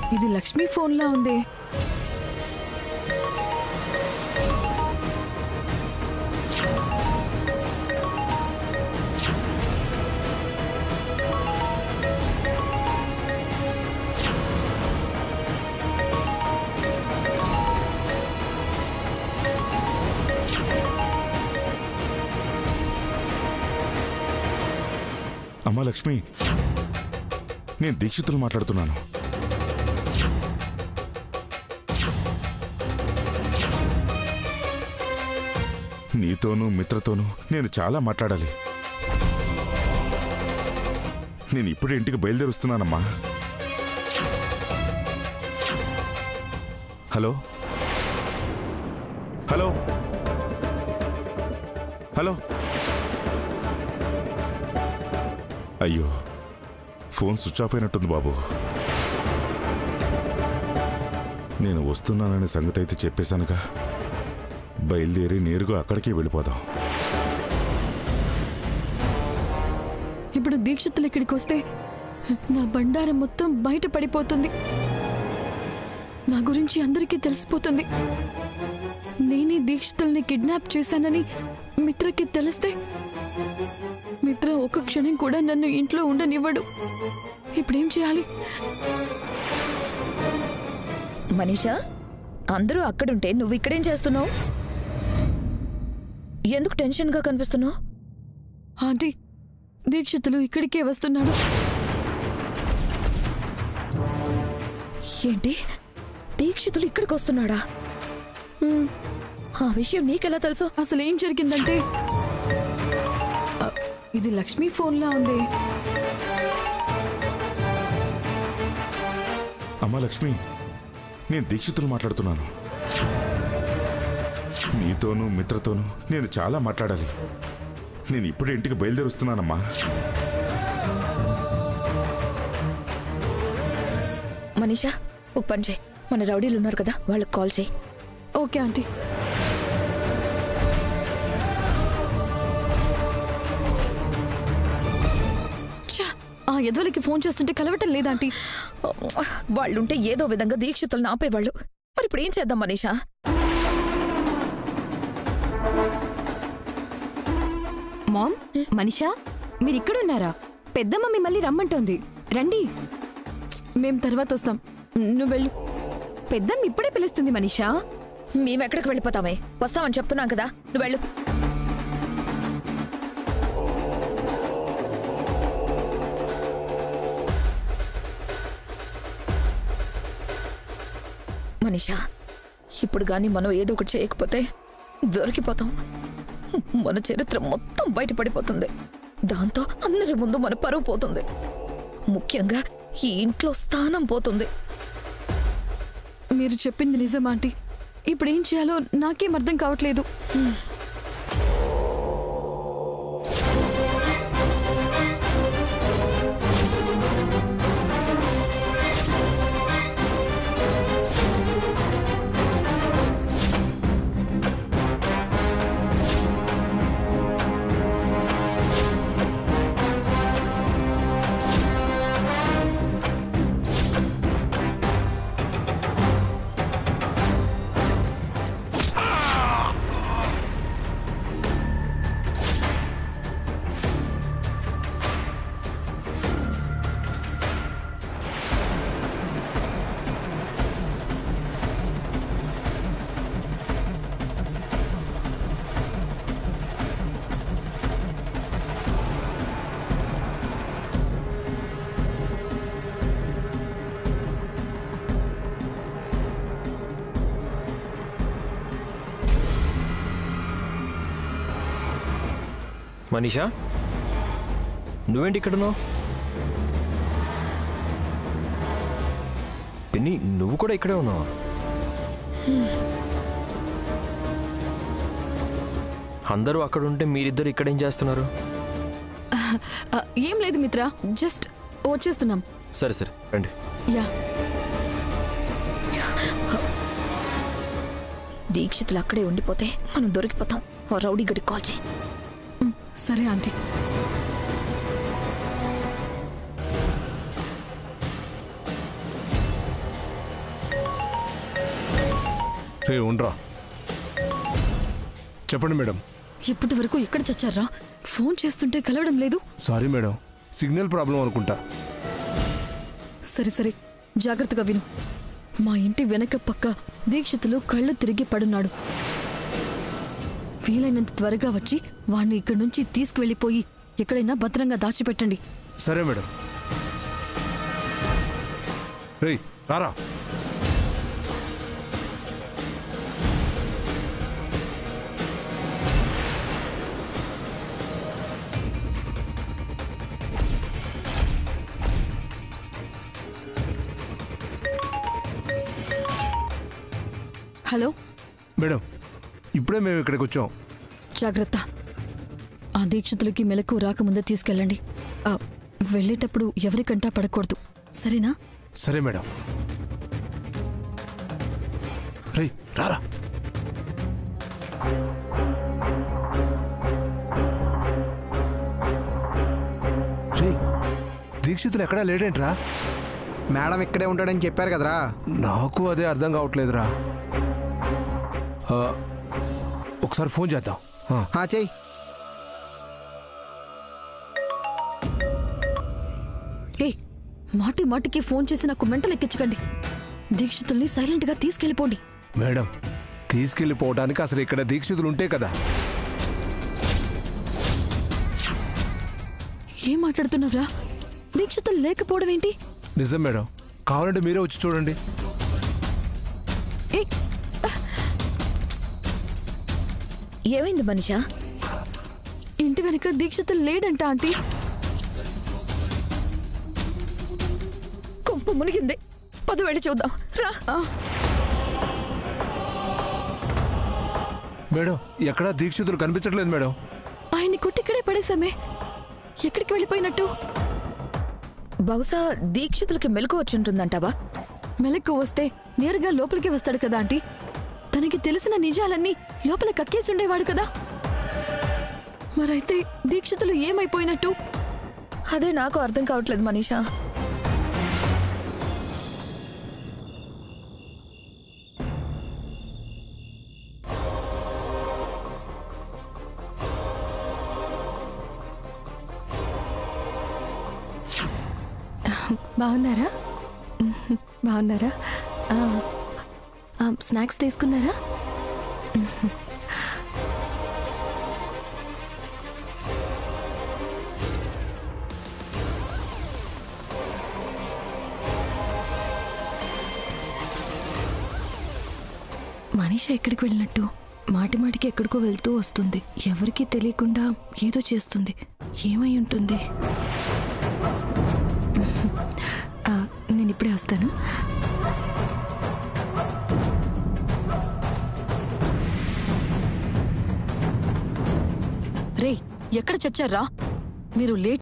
ఇది లక్ష్మి ఫోన్లా ఉంది అమ్మా లక్ష్మి నేను దీక్షితులు మాట్లాడుతున్నాను నీతోనూ మిత్రతోనూ నేను చాలా మాట్లాడాలి నేను ఇప్పుడే ఇంటికి బయలుదేరుస్తున్నానమ్మా హలో హలో హలో అయ్యో ఫోన్ స్విచ్ ఆఫ్ అయినట్టుంది బాబు నేను వస్తున్నాననే సంగతి అయితే చెప్పేశానుగా బయలుదేరి నేరుగా అక్కడికే వెళ్ళిపోదాం ఇప్పుడు దీక్షితులు ఇక్కడికి వస్తే నా బండారం మొత్తం బయట పడిపోతుంది నా గురించి అందరికీ తెలిసిపోతుంది నేనే దీక్షితుల్ని కిడ్నాప్ చేశానని మిత్రకి తెలిస్తే మిత్ర ఒక క్షణం కూడా నన్ను ఇంట్లో ఉండనివ్వడు ఇప్పుడేం చేయాలి మనీషా అందరూ అక్కడుంటే నువ్వు ఇక్కడేం చేస్తున్నావు ఎందుకు టెన్షన్గా కనిపిస్తున్నావు ఆంటీ దీక్షితులు ఇక్కడికే వస్తున్నాడు ఏంటి దీక్షితులు ఇక్కడికి వస్తున్నాడా హ్మ్, ఆ విషయం నీకెలా తెలుసు అసలు ఏం జరిగిందంటే ఆ, ఇది లక్ష్మి ఫోన్లా ఉంది అమ్మా లక్ష్మి నేను దీక్షితులు మాట్లాడుతున్నాను నీతోనూ మిత్రతోనూ నేను చాలా మాట్లాడాలి నేను ఇప్పుడే ఇంటికి బయలుదేరుస్తున్నానమ్మా మనీషా ఒక పని చేయి మన రౌడీలు ఉన్నారు కదా వాళ్ళకి కాల్ చేయి ఓకే ఆంటీ ఛ, ఆ ఎదవలకి ఫోన్ చేస్తుంటే కలవటం లేదాంటీ వాళ్ళుంటే ఏదో విధంగా దీక్షితులను ఆపేవాళ్ళు మరి ఇప్పుడు ఏం చేద్దాం మనీషా మామ్ మనిషా మీరిక్కడున్నారా పెద్దమ్మ మిమ్మల్ని రమ్మంటోంది రండి మేం తర్వాత వస్తాం నువ్వు వెళ్ళు పెద్దమ్మ ఇప్పుడే పిలుస్తుంది మనిషా మేమెక్కడికి వెళ్ళిపోతామే వస్తామని చెప్తున్నాం కదా నువ్వు వెళ్ళు మనీషా ఇప్పుడు గాని మనం ఏదో ఒకటి చేయకపోతే దొరికిపోతాం మన చరిత్ర మొత్తం బయటపడిపోతుంది దాంతో అందరి ముందు మన పరువు పోతుంది ముఖ్యంగా ఈ ఇంట్లో స్థానం పోతుంది మీరు చెప్పింది నిజం ఆంటీ ఇప్పుడు ఏం చేయాలో నాకేం అర్థం కావట్లేదు మనీషా నువ్వేంటి ఇక్కడున్నావు పిన్ని నువ్వు కూడా ఇక్కడే ఉన్నావా అందరూ అక్కడ ఉంటే మీరిద్దరు ఇక్కడేం చేస్తున్నారు ఆ, ఏం లేదు మిత్ర జస్ట్ వచ్చేస్తున్నాం సరే సరే రండి యా దీక్షితులు అక్కడే ఉండిపోతే మనం దొరికిపోతాం ఓ రౌడీ గడికి కాల్ చేయి మ్, సరే ఆంటీ రే ఉండరా చెప్పండి మేడం ఇప్పటి వరకు ఎక్కడ చచ్చారా ఫోన్ చేస్తుంటే కలవడం లేదు సారీ మేడం సిగ్నల్ ప్రాబ్లం అనుకుంటా సరే సరే జాగ్రత్తగా విను మా ఇంటి వెనక పక్క దీక్షితులు కళ్ళు తిరిగి పడున్నాడు వీలైనంత త్వరగా వచ్చి వాణ్ణి ఇక్కడి నుంచి తీసుకువెళ్ళిపోయి ఎక్కడైనా భద్రంగా దాచిపెట్టండి సరే మేడం రేయ్ రారా హలో మేడం ఇప్పుడే మేము ఇక్కడికి వచ్చాం జాగ్రత్త ఆ దీక్షితులకి మెలకు రాకముందే తీసుకెళ్ళండి ఆ, వెళ్ళేటప్పుడు ఎవరికంటా పడకూడదు సరేనా సరే మేడం రేయ్ రారా రేయ్ దీక్షితులు ఎక్కడా లేడేంట్రా మేడం ఇక్కడే ఉంటాడని చెప్పారు కదరా నాకు అదే అర్థం కావట్లేదురా ఆ, ఒకసారి ఫోన్ చేద్దాం ఆ, హా చెయ్యి ఏ మాటి మాటికి ఫోన్ చేసి నాకు మెంటలు ఎక్కించకండి దీక్షితుల్ని సైలెంట్గా తీసుకెళ్ళిపోండి మేడం తీసుకెళ్ళిపోవడానికి అసలు ఇక్కడ దీక్షితులు ఉంటే కదా ఏం మాట్లాడుతున్నావురా దీక్షితులు లేకపోవడం ఏంటి నిజం మేడం కావాలంటే మీరే వచ్చి చూడండి ఏ ఏమైంది మనిషా ఇంటి వెనక దీక్షితులు లేడంట ఆంటీ కొంప మునిగింది పద వెళ్ళి చూద్దాం రా ఆ, మేడం ఎక్కడా దీక్షితులు కనిపించట్లేదు మేడం ఆయన్ని కొట్టిక్కడే పడేశామే ఎక్కడికి వెళ్ళిపోయినట్టు బహుశా దీక్షితులకి మెలకు వచ్చి ఉంటుందంటావా మెలక్కు వస్తే నేరుగా లోపలికి వస్తాడు కదా ఆంటీ తనకి తెలిసిన నిజాలన్నీ లోపల కక్కేసి ఉండేవాడు కదా మరైతే దీక్షితులు ఏమైపోయినట్టు అదే నాకు అర్థం కావట్లేదు మనీషా బాగున్నారా బాగున్నారా ఆ, ఆ, స్నాక్స్ తీసుకున్నారా మనీష ఎక్కడికి వెళ్ళినట్టు మాటి మాటికి ఎక్కడికో వెళ్తూ వస్తుంది ఎవరికీ తెలియకుండా ఏదో చేస్తుంది ఏమై ఉంటుంది ఆ, నేను ఇప్పుడే వస్తాను రే ఎక్కడ చచ్చారా మీరు లేట్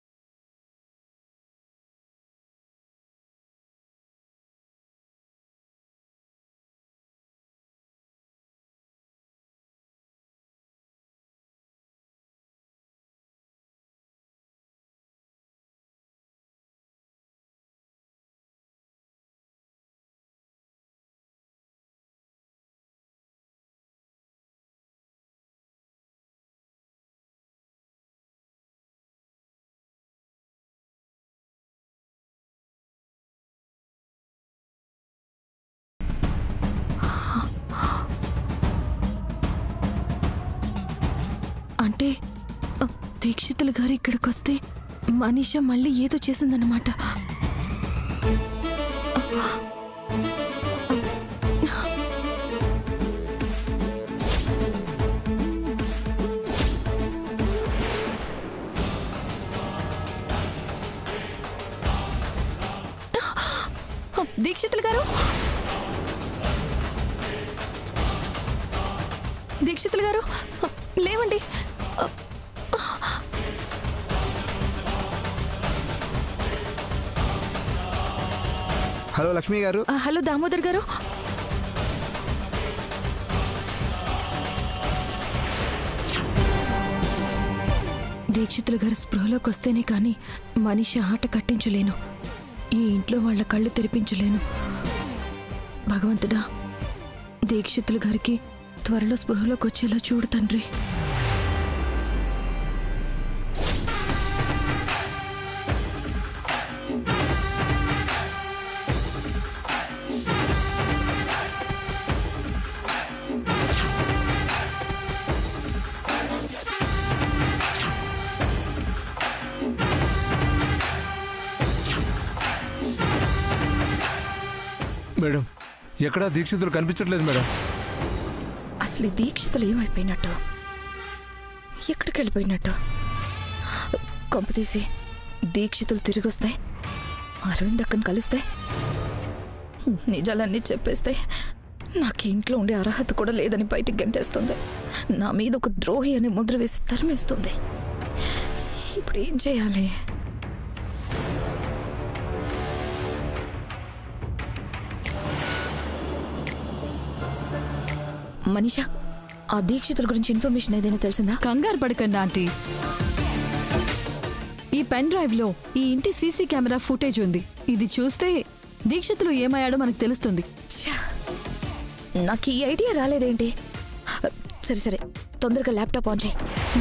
అంటే ఆ, దీక్షితులు గారు ఇక్కడికి వస్తే మనీష మళ్ళీ ఏదో చేసిందన్నమాట ఆ, దీక్షితులు గారు దీక్షితులు గారు ఆ, లేవండి ఆ, హలో లక్ష్మి గారు ఆ, హలో దామోదర్ గారు దీక్షితులు గారు స్పృహలోకి వస్తేనే కానీ మనిషి ఆట కట్టించలేను ఈ ఇంట్లో వాళ్ళ కళ్ళు తెరిపించలేను భగవంతుడా దీక్షితుల గారికి త్వరలో స్పృహలోకి వచ్చేలా చూడు తండ్రి మేడం ఎక్కడా దీక్షితులు కనిపించట్లేదు మేడం అసలు ఈ దీక్షితులు ఏమైపోయినట్టు ఎక్కడికి వెళ్ళిపోయినట్టు కొంపతీసి దీక్షితులు తిరిగి వస్తాయి అరవింద్ అక్కను కలిస్తే నిజాలన్నీ చెప్పేస్తే నాకు ఈ ఇంట్లో ఉండే అర్హత కూడా లేదని బయటికి గంటేస్తుంది నా మీద ఒక ద్రోహి అనే ముద్ర వేసి తరిమేస్తుంది ఇప్పుడు ఏం చేయాలి మనీషా ఆ దీక్షితుల గురించి ఇన్ఫర్మేషన్ ఏదైనా తెలిసిందా కంగారు పడకండి ఆంటీ ఈ పెన్ డ్రైవ్ లో ఈ ఇంటి సీసీ కెమెరా ఫుటేజ్ ఉంది ఇది చూస్తే దీక్షితులు ఏమయ్యాడో మనకు తెలుస్తుంది ఛా! నాకు ఈ ఐడియా రాలేదేంటి సరే సరే తొందరగా ల్యాప్టాప్ ఆన్ చేయి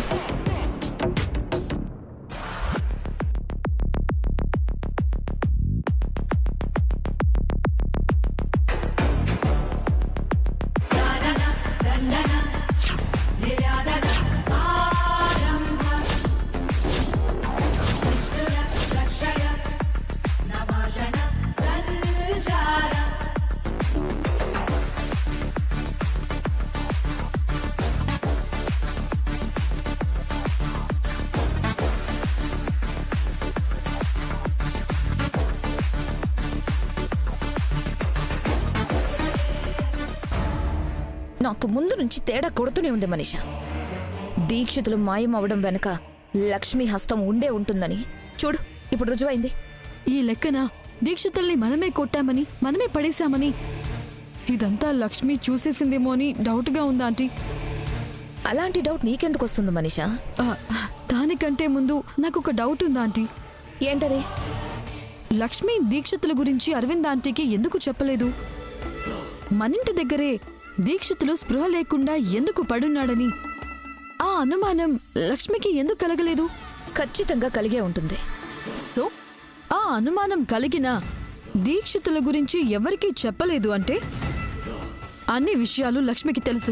నాకు ముందు నుంచి తేడా కొడుతూనే ఉంది మనిష దీక్షితులు మాయం అవడం వెనక లక్ష్మి హస్తం ఉండే ఉంటుందని చూడు ఇప్పుడు రుజువైంది ఈ లెక్కన దీక్షితుల్ని మనమే కొట్టామని మనమే పడేశామని ఇదంతా లక్ష్మి చూసేసిందేమో అని డౌట్గా ఉందా ఆంటీ అలాంటి డౌట్ నీకెందుకు వస్తుంది మనిష ఆ, దానికంటే ముందు నాకు ఒక డౌట్ ఉందా ఆంటీ ఏంటది లక్ష్మి దీక్షితుల గురించి అరవింద్ ఆంటీకి ఎందుకు చెప్పలేదు మనింటి దగ్గరే దీక్షితులు స్పృహ లేకుండా ఎందుకు పడున్నాడని ఆ అనుమానం లక్ష్మికి ఎందుకు కలగలేదు ఖచ్చితంగా కలిగే ఉంటుంది సో ఆ అనుమానం కలిగిన దీక్షితుల గురించి ఎవరికీ చెప్పలేదు అంటే అన్ని విషయాలు లక్ష్మికి తెలుసు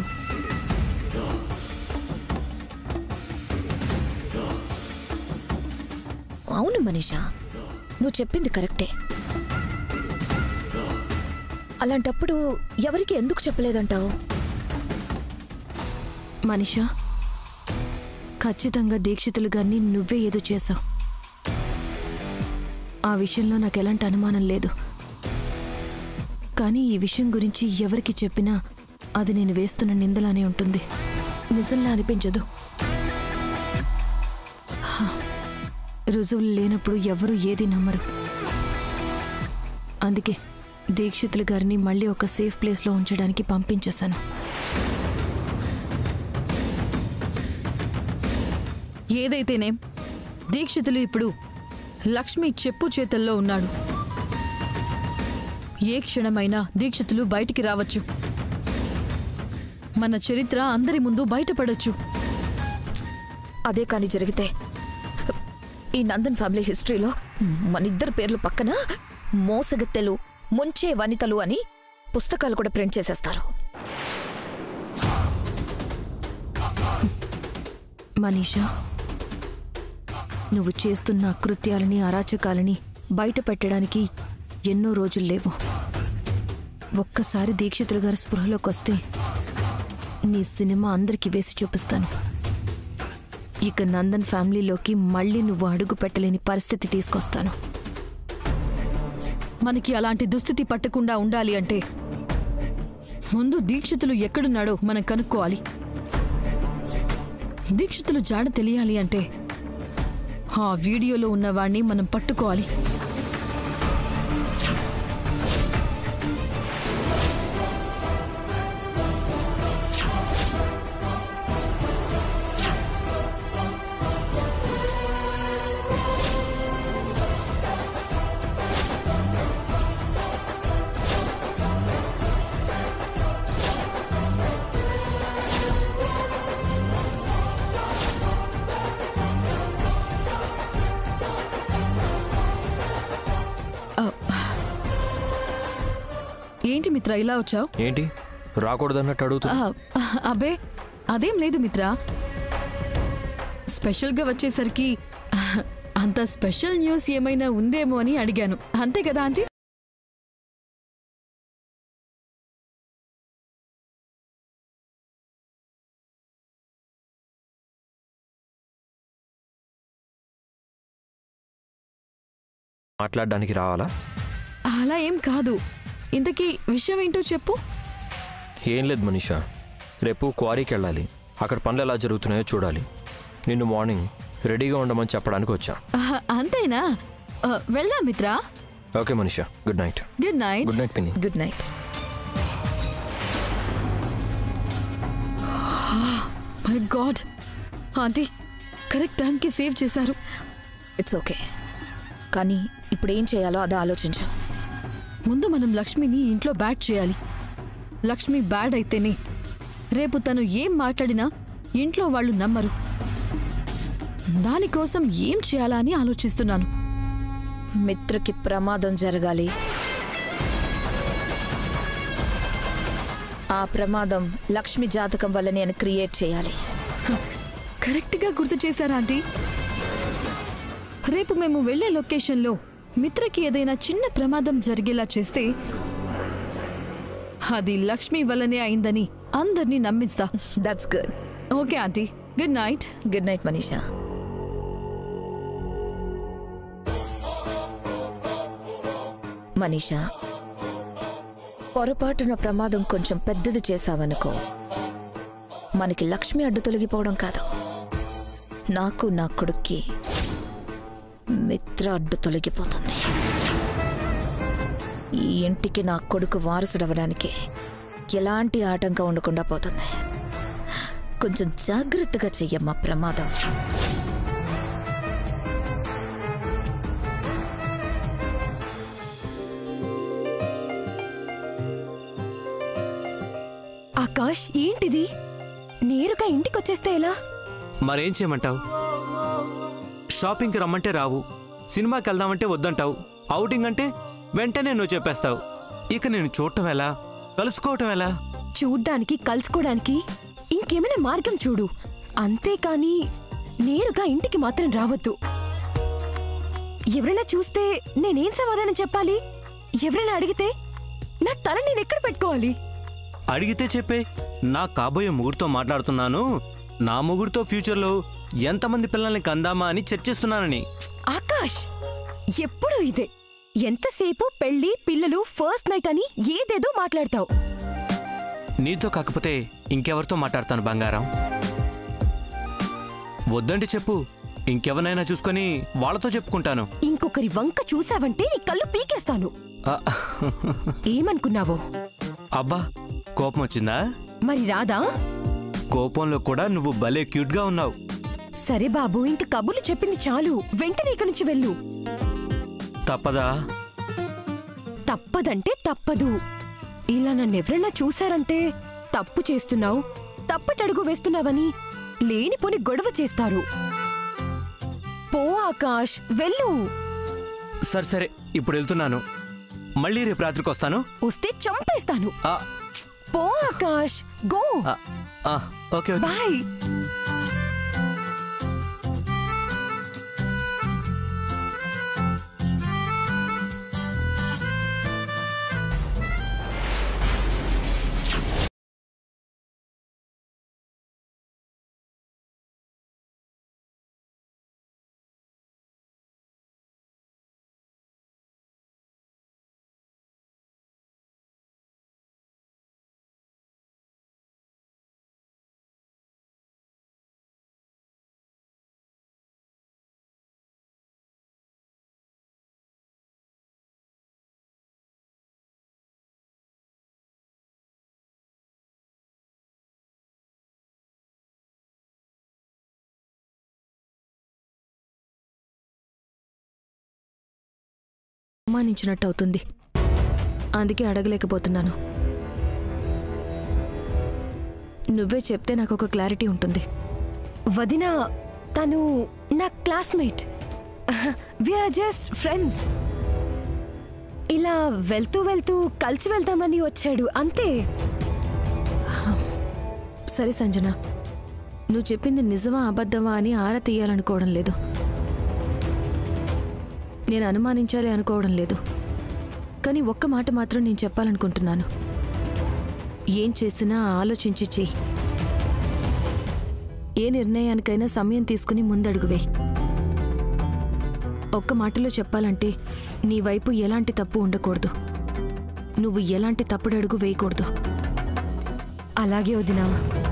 అవును మనీషా నువ్వు చెప్పింది కరెక్టే అలాంటప్పుడు ఎవరికి ఎందుకు చెప్పలేదంటావు మనిషా ఖచ్చితంగా దీక్షితులు గారిని నువ్వే ఏదో చేశావు ఆ విషయంలో నాకు ఎలాంటి అనుమానం లేదు కానీ ఈ విషయం గురించి ఎవరికి చెప్పినా అది నేను వేస్తున్న నిందలానే ఉంటుంది నిజంలా అనిపించదు హ, రుజువులు లేనప్పుడు ఎవరు ఏది నమ్మరు అందుకే దీక్షితులు గారిని మళ్ళీ ఒక సేఫ్ ప్లేస్లో ఉంచడానికి పంపించేశాను ఏదైతేనేం దీక్షితులు ఇప్పుడు లక్ష్మి చెప్పు చేతల్లో ఉన్నాడు ఏ క్షణమైనా దీక్షితులు బయటికి రావచ్చు మన చరిత్ర అందరి ముందు బయటపడొచ్చు అదే కానీ జరిగితే ఈ నందన్ ఫ్యామిలీ హిస్టరీలో మన ఇద్దరు పేర్లు పక్కన మోసగత్తెలు ముంచే వనితలు అని పుస్తకాలు కూడా ప్రింట్ చేసేస్తారు మనీషా నువ్వు చేస్తున్న అకృత్యాలని అరాచకాలని బయట పెట్టడానికి ఎన్నో రోజులు లేవు ఒక్కసారి దీక్షితులు గారి స్పృహలోకి వస్తే నీ సినిమా అందరికీ వేసి చూపిస్తాను ఇక నందన్ ఫ్యామిలీలోకి మళ్ళీ నువ్వు అడుగు పెట్టలేని పరిస్థితి తీసుకొస్తాను మనకి అలాంటి దుస్థితి పట్టకుండా ఉండాలి అంటే ముందు దీక్షితులు ఎక్కడున్నాడో మనం కనుక్కోవాలి దీక్షితులు జాడ తెలియాలి అంటే ఆ వీడియోలో ఉన్నవాణ్ణి మనం పట్టుకోవాలి ఏంటి మిత్ర ఇలా వచ్చావు ఏంటి రాకూడదన్నట్టు అడుగుతున్నా అబ్బే అదేం లేదు మిత్ర స్పెషల్గా వచ్చేసరికి అంత స్పెషల్ న్యూస్ ఏమైనా ఉందేమో అని అడిగాను అంతే కదా ఆంటీ మాట్లాడడానికి రావాలా అలా ఏం కాదు ఇంతకీ విషయం ఏంటో చెప్పు ఏం లేదు మనీషా రేపు క్వారీకి వెళ్ళాలి అక్కడ పనులు ఎలా జరుగుతున్నాయో చూడాలి నిన్ను మార్నింగ్ రెడీగా ఉండమని చెప్పడానికి వచ్చా ఆహ్, అంతేనా ఆ, వెళ్దాం మిత్ర okay Manisha good night good night good night పిన్ని good night my god aunty correct టైంకి సేవ్ చేశారు ఇట్స్ ఓకే కానీ ఇప్పుడు ఏం చేయాలో అదే ఆలోచించు ముందు మనం లక్ష్మిని ఇంట్లో బ్యాడ్ చేయాలి లక్ష్మి బ్యాడ్ అయితేనే రేపు తను ఏం మాట్లాడినా ఇంట్లో వాళ్ళు నమ్మరు దానికోసం ఏం చేయాలా అని ఆలోచిస్తున్నాను మిత్రకి ప్రమాదం జరగాలి ఆ ప్రమాదం లక్ష్మి జాతకం వల్ల నేను క్రియేట్ చేయాలి కరెక్ట్గా గుర్తు చేశారా ఆంటీ రేపు మేము వెళ్ళే లొకేషన్లో మిత్రకి ఏదైనా చిన్న ప్రమాదం జరిగేలా చేస్తే అది లక్ష్మి వల్లనే అయిందని అందరినీ నమ్మిస్తా that's good okay aunty good night good night Manisha Manisha పొరపాటున ప్రమాదం కొంచెం పెద్దది చేశావనుకో మనకి లక్ష్మి అడ్డు తొలగిపోవడం కాదు నాకు నా కొడుక్కి మిత్ర అడ్డు తొలగిపోతుంది ఈ ఇంటికి నా కొడుకు వారసుడవడానికి ఎలాంటి ఆటంకం ఉండకుండా పోతుంది కొంచెం జాగ్రత్తగా చెయ్యమ్మా ప్రమాదం ఆకాష్ ఏంటిది నేరుగా ఇంటికొచ్చేస్తే ఎలా మరేం చేయమంటావు షాపింగ్కి రమ్మంటే రావు సినిమాకి వెళ్దామంటే వద్దంటావు అవుటింగ్ అంటే వెంటనే నువ్వు చెప్పేస్తావు ఇక నేను చూడటం ఎలా కలుసుకోవటం ఎలా చూడ్డానికి కలుసుకోవడానికి ఇంకేమైనా మార్గం చూడు అంతేకాని నేరుగా ఇంటికి మాత్రం రావద్దు ఎవరైనా చూస్తే నేనేం సమాధానం చెప్పాలి ఎవరైనా అడిగితే నా తల నేను ఎక్కడ పెట్టుకోవాలి అడిగితే చెప్పే నా కాబోయే ముగ్గురితో మాట్లాడుతున్నాను నా ముగ్గురితో ఫ్యూచర్లో ఎంతమంది పిల్లల్ని కందామా అని చర్చిస్తున్నానని ఆకాష్ ఎప్పుడూ ఇదే ఎంతసేపు పెళ్లి పిల్లలు ఫస్ట్ నైట్ అని ఏదేదో మాట్లాడతావు నీతో కాకపోతే ఇంకెవరితో మాట్లాడతాను బంగారం వద్దంటే చెప్పు ఇంకెవరినైనా చూసుకొని వాళ్ళతో చెప్పుకుంటాను ఇంకొకరి వంక చూసావంటే నీ కళ్ళు పీకేస్తాను ఆ, ఏమనుకున్నావో అబ్బా కోపం వచ్చిందా మరి రాదా కోపంలో కూడా నువ్వు భలే క్యూట్గా ఉన్నావు సరే బాబు ఇంక కబుర్లు చెప్పింది చాలు వెంటనే ఇక్కడి నుంచి వెళ్ళు తప్పదా తప్పదంటే తప్పదు ఇలా నన్నెవరన్నా చూశారంటే తప్పు చేస్తున్నావు తప్పటడుగు వేస్తున్నావని లేనిపోని గొడవ చేస్తారు పో ఆకాష్ వెళ్ళు సరే సరే ఇప్పుడు వెళ్తున్నాను మళ్ళీ రేపు రాత్రికి వస్తాను వస్తే చంపేస్తాను ఆ, పో ఆకాష్ గో ఆ, ఆ, ఓకే ఓకే బాయ్ అవమానించినట్టు అవుతుంది అందుకే అడగలేకపోతున్నాను నువ్వే చెప్తే నాకు ఒక క్లారిటీ ఉంటుంది వదిన తను నా క్లాస్మేట్ విఆర్ జస్ట్ ఫ్రెండ్స్ ఇలా వెళ్తూ వెళ్తూ కలిసి వెళ్దామని వచ్చాడు అంతే సరే సంజన నువ్వు చెప్పింది నిజమా అబద్ధమా అని ఆరా తీయాలనుకోవడం లేదు నేను అనుమానించాలి అనుకోవడం లేదు కానీ ఒక్క మాట మాత్రం నేను చెప్పాలనుకుంటున్నాను ఏం చేసినా ఆలోచించి చెయ్యి ఏ నిర్ణయానికైనా సమయం తీసుకుని ముందడుగువే ఒక్క మాటలో చెప్పాలంటే నీ వైపు ఎలాంటి తప్పు ఉండకూడదు నువ్వు ఎలాంటి తప్పుడడుగు వేయకూడదు అలాగే వదినా